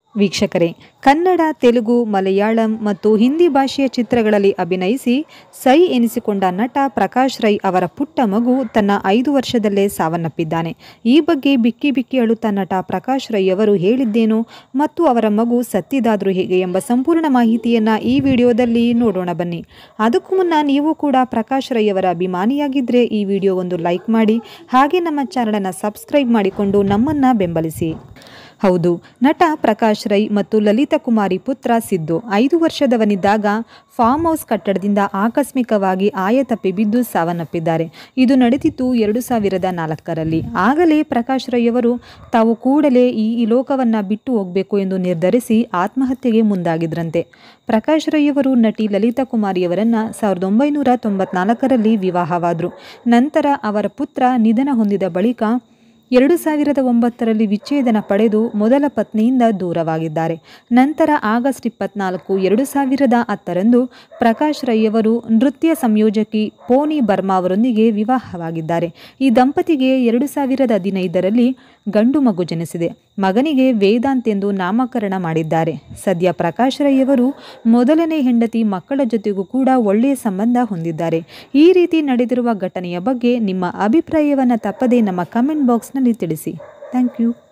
ವೀಕ್ಷಕರೇ ಕನ್ನಡ ತೆಲುಗು ಮಲಯಾಳಂ ಮತ್ತು ಹಿಂದಿ ಭಾಷೆಯ ಚಿತ್ರಗಳಲ್ಲಿ ಅಭಿನಯಿಸಿ ಸೈ ಎನಿಸಿಕೊಂಡ ನಟ ಪ್ರಕಾಶ್ ರೈ ಅವರ ಪುಟ್ಟ ಮಗು ತನ್ನ ಐದು ವರ್ಷದಲ್ಲೇ ಸಾವನ್ನಪ್ಪಿದ್ದಾನೆ ಈ ಬಗ್ಗೆ ಬಿಕ್ಕಿ ಬಿಕ್ಕಿ ಅಳುತ್ತಾ ನಟ ಪ್ರಕಾಶ್ ರೈ ಅವರು ಹೇಳಿದ್ದೇನು ಮತ್ತು ಅವರ ಮಗು ಸತ್ತಿದಾದರೂ ಹೇಗೆ ಎಂಬ ಸಂಪೂರ್ಣ ಮಾಹಿತಿಯನ್ನು ಈ ವಿಡಿಯೋದಲ್ಲಿ ನೋಡೋಣ ಬನ್ನಿ ಅದಕ್ಕೂ ಮುನ್ನ ನೀವು ಕೂಡ ಪ್ರಕಾಶ್ ರೈ ಅವರ ಅಭಿಮಾನಿಯಾಗಿದ್ದರೆ ಈ ವಿಡಿಯೋ ಒಂದು ಲೈಕ್ ಮಾಡಿ ಹಾಗೆ ನಮ್ಮ ಚಾನಲನ್ನು ಸಬ್ಸ್ಕ್ರೈಬ್ ಮಾಡಿಕೊಂಡು ನಮ್ಮನ್ನು ಬೆಂಬಲಿಸಿ ಹೌದು ನಟ ಪ್ರಕಾಶ್ ರೈ ಮತ್ತು ಲಲಿತಾ ಕುಮಾರಿ ಪುತ್ರ ಸಿದ್ದು ಐದು ವರ್ಷದವನಿದ್ದಾಗ ಫಾರ್ಮ್ ಹೌಸ್ ಕಟ್ಟಡದಿಂದ ಆಕಸ್ಮಿಕವಾಗಿ ಆಯ ತಪ್ಪಿ ಬಿದ್ದು ಸಾವನ್ನಪ್ಪಿದ್ದಾರೆ ಇದು ನಡೆದಿದ್ದು ಎರಡು ಸಾವಿರದ ನಾಲ್ಕರಲ್ಲಿ ಆಗಲೇ ಪ್ರಕಾಶ್ ರೈ ಅವರು ತಾವು ಕೂಡಲೇ ಈ ಈ ಲೋಕವನ್ನು ಬಿಟ್ಟು ಹೋಗಬೇಕು ಎಂದು ನಿರ್ಧರಿಸಿ ಆತ್ಮಹತ್ಯೆಗೆ ಮುಂದಾಗಿದ್ರಂತೆ ಪ್ರಕಾಶ್ ರೈ ಅವರು ನಟಿ ಲಲಿತಾ ಕುಮಾರಿಯವರನ್ನು ಸಾವಿರದ ಒಂಬೈನೂರ ತೊಂಬತ್ನಾಲ್ಕರಲ್ಲಿ ವಿವಾಹವಾದರು ನಂತರ ಅವರ ಪುತ್ರ ನಿಧನ ಹೊಂದಿದ ಬಳಿಕ ಎರಡು ಸಾವಿರದ ಒಂಬತ್ತರಲ್ಲಿ ವಿಚ್ಛೇದನ ಪಡೆದು ಮೊದಲ ಪತ್ನಿಯಿಂದ ದೂರವಾಗಿದ್ದಾರೆ ನಂತರ ಆಗಸ್ಟ್ ಇಪ್ಪತ್ನಾಲ್ಕು ಎರಡು ಸಾವಿರದ ಹತ್ತರಂದು ಪ್ರಕಾಶ್ ರೈಯವರು ನೃತ್ಯ ಸಂಯೋಜಕಿ ಪೋನಿ ಬರ್ಮಾ ಅವರೊಂದಿಗೆ ವಿವಾಹವಾಗಿದ್ದಾರೆ ಈ ದಂಪತಿಗೆ ಎರಡು ಸಾವಿರದ ಹದಿನೈದರಲ್ಲಿ ಗಂಡು ಮಗು ಜನಿಸಿದೆ ಮಗನಿಗೆ ವೇದಾಂತ್ ಎಂದು ನಾಮಕರಣ ಮಾಡಿದ್ದಾರೆ ಸದ್ಯ ಪ್ರಕಾಶ್ ರೈಯವರು ಮೊದಲನೇ ಹೆಂಡತಿ ಮಕ್ಕಳ ಜೊತೆಗೂ ಕೂಡ ಒಳ್ಳೆಯ ಸಂಬಂಧ ಹೊಂದಿದ್ದಾರೆ ಈ ರೀತಿ ನಡೆದಿರುವ ಘಟನೆಯ ಬಗ್ಗೆ ನಿಮ್ಮ ಅಭಿಪ್ರಾಯವನ್ನು ತಪ್ಪದೇ ನಮ್ಮ ಕಮೆಂಟ್ ಬಾಕ್ಸ್ನಲ್ಲಿ ತಿಳಿಸಿ ಥ್ಯಾಂಕ್ ಯು